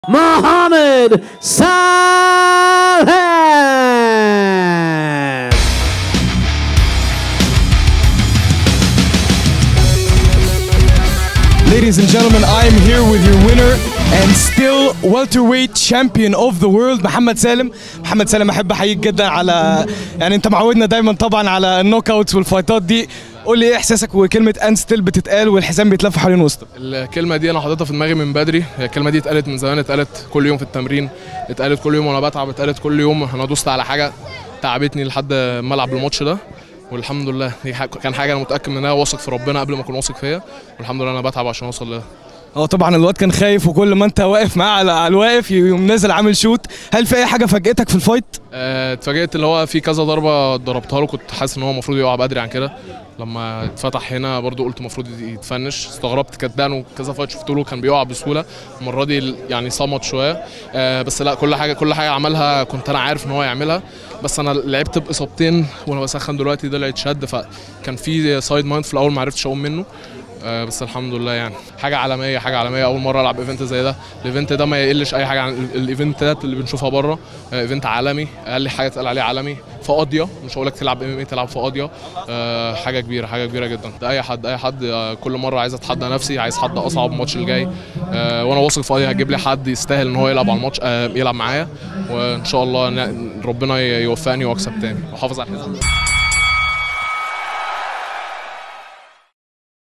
Mohammed Salah. Ladies and gentlemen, I am here with your winner and still welterweight champion of the world محمد سالم محمد سالم احب احييك جدا على يعني انت معودنا دايما طبعا على النوك اوتس والفايتات دي قول لي ايه احساسك وكلمه اند ستيل بتتقال والحزام بيتلف حوالين وسطك الكلمة دي أنا حاططها في دماغي من بدري، هي الكلمة دي اتقالت من زمان اتقالت كل يوم في التمرين، اتقالت كل يوم وأنا بتعب، اتقالت كل يوم أنا دوست على حاجة تعبتني لحد ما ألعب الماتش ده والحمد لله دي حاجة كان حاجة أنا متأكد منها واثق في ربنا قبل ما أكون واثق فيا والحمد لله أنا بتعب عشان أوصل لده. هو طبعا الواد كان خايف وكل ما انت واقف معاه على على الواقف يقوم نازل عامل شوت هل في اي حاجه فاجئتك في الفايت آه، اتفاجئت اللي هو في كذا ضربة ضربتها له كنت حاسس إن هو المفروض يقع بدري عن كده لما اتفتح هنا برضو قلت المفروض يتفنش استغربت كدانه كذا فايت شفت له كان بيقع بسهوله المره دي يعني صمت شويه آه بس لا كل حاجه كل حاجه عملها كنت انا عارف ان هو يعملها بس انا لعبت باصابتين وانا بسخن دلوقتي ضلعت شد فكان في سايد مايند في الاول ما عرفتش اقوم منه آه بس الحمد لله يعني حاجه عالميه حاجه عالميه اول مره العب ايفنت زي ده الايفنت ده ما يقلش اي حاجه عن ال- الايفنتات اللي بنشوفها بره آه ايفنت عالمي اقل حاجه تقال عليه عالمي في قاضيه مش هقول لك تلعب ام تلعب في قاضيه آه حاجه كبيره حاجه كبيره جدا ده اي حد اي حد آه كل مره عايز اتحدى نفسي عايز حد اصعب الماتش الجاي آه وانا واثق في قاضيه هجيب لي حد يستاهل ان هو يلعب على الماتش آه يلعب معايا وان شاء الله ن- ربنا يوفقني واكسب تاني واحافظ على الحزام